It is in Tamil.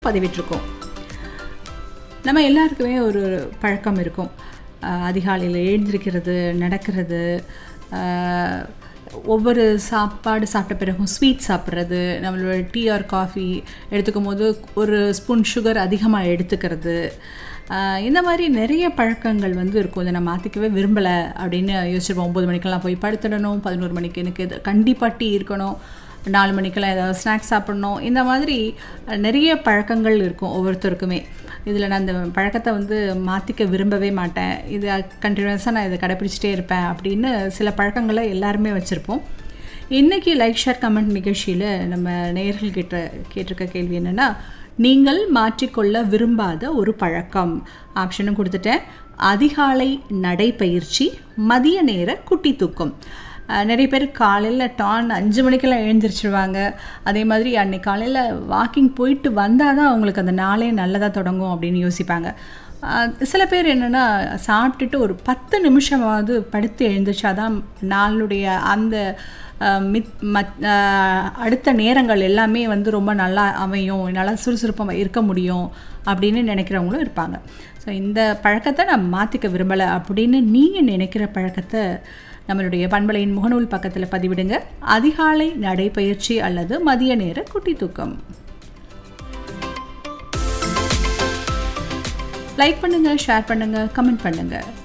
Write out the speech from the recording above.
பதிவிட்டிருக்கோம் நம்ம எல்லாருக்குமே ஒரு பழக்கம் இருக்கும் அஹ் அதிகாலையில் எழுந்திருக்கிறது நடக்கிறது அஹ் ஒவ்வொரு சாப்பாடு சாப்பிட்ட பிறகும் ஸ்வீட் சாப்பிட்றது நம்மளோட டீ ஆர் காஃபி எடுத்துக்கும் போது ஒரு ஸ்பூன் சுகர் அதிகமாக எடுத்துக்கிறது அஹ் இந்த மாதிரி நிறைய பழக்கங்கள் வந்து இருக்கும் இதை நான் மாற்றிக்கவே விரும்பலை அப்படின்னு யோசிச்சிருப்போம் ஒம்பது மணிக்கெல்லாம் போய் படுத்துடணும் பதினோரு மணிக்கு எனக்கு இது கண்டிப்பாக டீ இருக்கணும் நாலு மணிக்கெல்லாம் ஏதாவது ஸ்நாக்ஸ் சாப்பிட்ணும் இந்த மாதிரி அஹ், நிறைய பழக்கங்கள் இருக்கும் ஒவ்வொருத்தருக்குமே இதில் நான் இந்த பழக்கத்தை வந்து மாற்றிக்க விரும்பவே மாட்டேன் இது கண்டினியூஸாக நான் இதை கடைப்பிடிச்சிட்டே இருப்பேன் அப்படின்னு சில பழக்கங்களை எல்லாருமே வச்சுருப்போம் இன்றைக்கி லைக் ஷேர் கமெண்ட் நிகழ்ச்சியில் நம்ம நேயர்கள் கிட்ட கேட்டிருக்க கேள்வி என்னென்னா நீங்கள் மாற்றிக்கொள்ள விரும்பாத ஒரு பழக்கம் ஆப்ஷனும் கொடுத்துட்டேன் அதிகாலை நடைப்பயிற்சி மதிய நேர குட்டி தூக்கம் அஹ் நிறைய பேர் காலையில் டான் அஞ்சு மணிக்கெல்லாம் எழுந்திரிச்சிருவாங்க அதே மாதிரி அன்னைக்கு காலையில் வாக்கிங் போயிட்டு வந்தால் தான் அவங்களுக்கு அந்த நாளே நல்லதாக தொடங்கும் அப்படின்னு யோசிப்பாங்க அஹ் சில பேர் என்னென்னா சாப்பிட்டுட்டு ஒரு பத்து நிமிஷமாவது படுத்து எழுந்திரிச்சாதான் நாளுடைய அந்த அஹ், மித் மத் அஹ், அடுத்த நேரங்கள் எல்லாமே வந்து ரொம்ப நல்லா அமையும் நல்லா சுறுசுறுப்பாக இருக்க முடியும் அப்படின்னு நினைக்கிறவங்களும் இருப்பாங்க ஸோ இந்த பழக்கத்தை நான் மாற்றிக்க விரும்பலை அப்படின்னு நீங்கள் நினைக்கிற பழக்கத்தை நம்மளுடைய பண்பலையின் முகநூல் பக்கத்தில் பதிவிடுங்க அதிகாலை நடைப்பயிற்சி அல்லது மதிய நேர குட்டி தூக்கம் லைக் பண்ணுங்க ஷேர் பண்ணுங்க கமெண்ட் பண்ணுங்க